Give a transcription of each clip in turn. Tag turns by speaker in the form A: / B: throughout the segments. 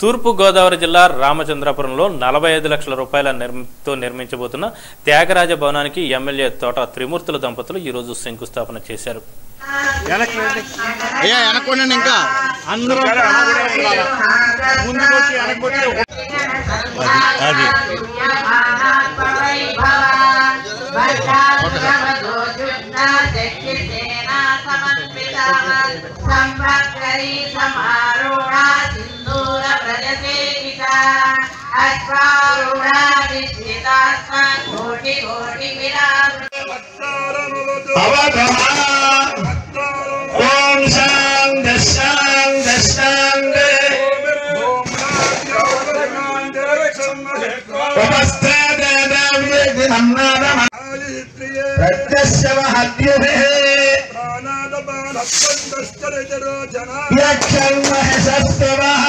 A: తూర్పు గోదావరి జిల్లా రామచంద్రపురంలో నలభై ఐదు లక్షల రూపాయల నిర్మితో నిర్మించబోతున్న త్యాగరాజ భవనానికి ఎమ్మెల్యే తోట త్రిమూర్తుల దంపతులు ఈరోజు శంకుస్థాపన చేశారు
B: అయ్యా వెనక్కోండి ఇంకా
C: అందరూ ముందుకు వచ్చి వెనక్కి వచ్చి
B: అది
D: సంభక్తరీ సమారూఢా సింధూర ప్రజసేవితా అశ్వారూఢా నిశ్చితాస్మ కోటి కోటి విరామ
B: ఓం శాంతి శాంతి శాంతి ప్రత్యస్య మహద్యుభిः యక్షన్మహిషస్తవः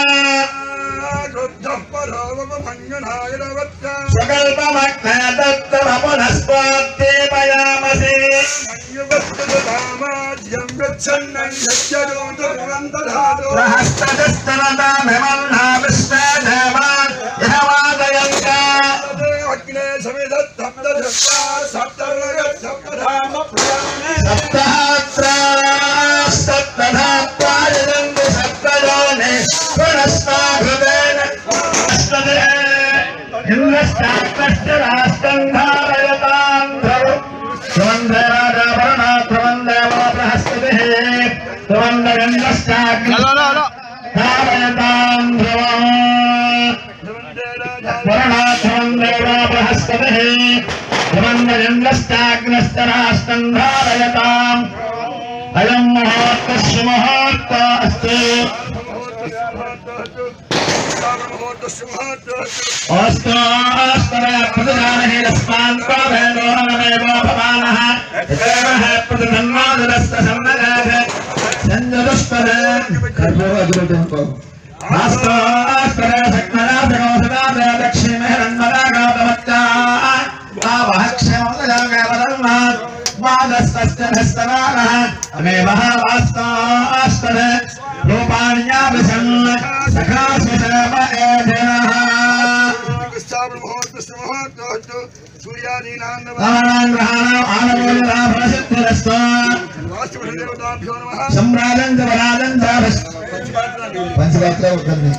B: స్వకల్పమగ్నదత్తమపునస్వాద్దేవయామసి ప్రహస్తదస్తనదామిమన్నా విశ్వదేవాన్ యహమాదయంకా సప్తహాత్రాస్తప్తధాత్వాయనందు సప్తయోనే పునస్తాభృతేన అష్టదే ఇంద్రష్టాష్టరాష్టంధారయతాంధ్రవు ధ్రువందే రాజాభరణా ధ్రువందే బృహస్పతిः ధ్రువందగంధష్టాగ్ని ధారయతాం ధ్రువం వరుణాధ్రువం దేవా బృహస్పతిः ధ్రువందగంధష్టాగ్నస్తరాష్టం ధారయతాం అయం ముహూర్తస్సు ముహూర్త అస్తు అస్తు అస్తరే ప్రతిదానహీనస్మాన్ పావేదో నమేవ భవానః ఇతేమః ప్రతిధన్వాదురస్త సన్నగాధ సంజదుస్తరే కర్పూరగ్రుతం ఆస్తరే సక్నరాజగోసదాదే దక్షిణేరన్మరాగాతమచ్చా వావహక్షమదయాగేవదల్మాత్ వాదస్తస్తనస్తనానః అమేవః వాస్తాస్తరే రూపాణ్యాభిసన్ సఖాసుశేమ ఏధినః రామాయణ గ్రహాణం ఆనమూలరాభసిద్ధిరస్తో సంరాజం జవరాజం పంచరాత్ర ఉంటుంది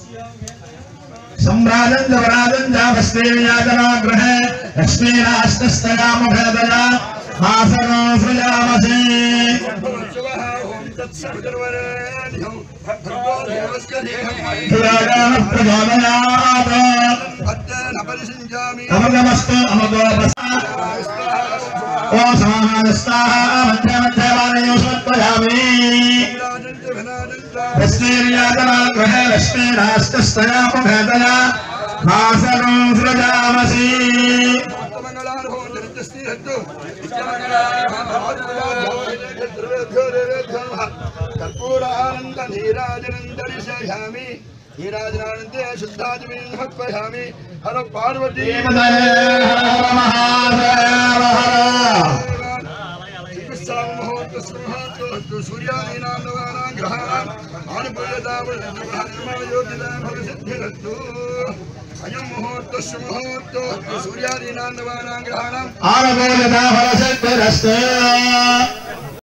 B: సంరాజం జవరాజం జాభస్వేయాజనాగ్రహే లక్ష్మీరాష్టస్తయామభేదయ హాసనో సృజామసే సురాజాన ప్రచోదయాత్ అమృతమస్తు అమృతోపస ఓం సమానస్తాః మధ్య మధ్య వానయోషోత్పయామి లక్ష్మీర్యాజనాగ్రహే లక్ష్మీరాష్టస్తయామభేదయ హాసనో సృజామసీ
C: కర్పూరానంద నీరాజనం దర్శయామి నీరాజనానందే శుద్ధాజమీన్ సమర్పయామి హర పార్వతీ
B: దేవదయే హర హర మహాదేవ హర
C: అయం ముహూర్త సుముహూర్త సూర్యాదీనాన్నవానాం గ్రహాణం
B: ఆనగోళిత ఫలసిద్ధిరస్తు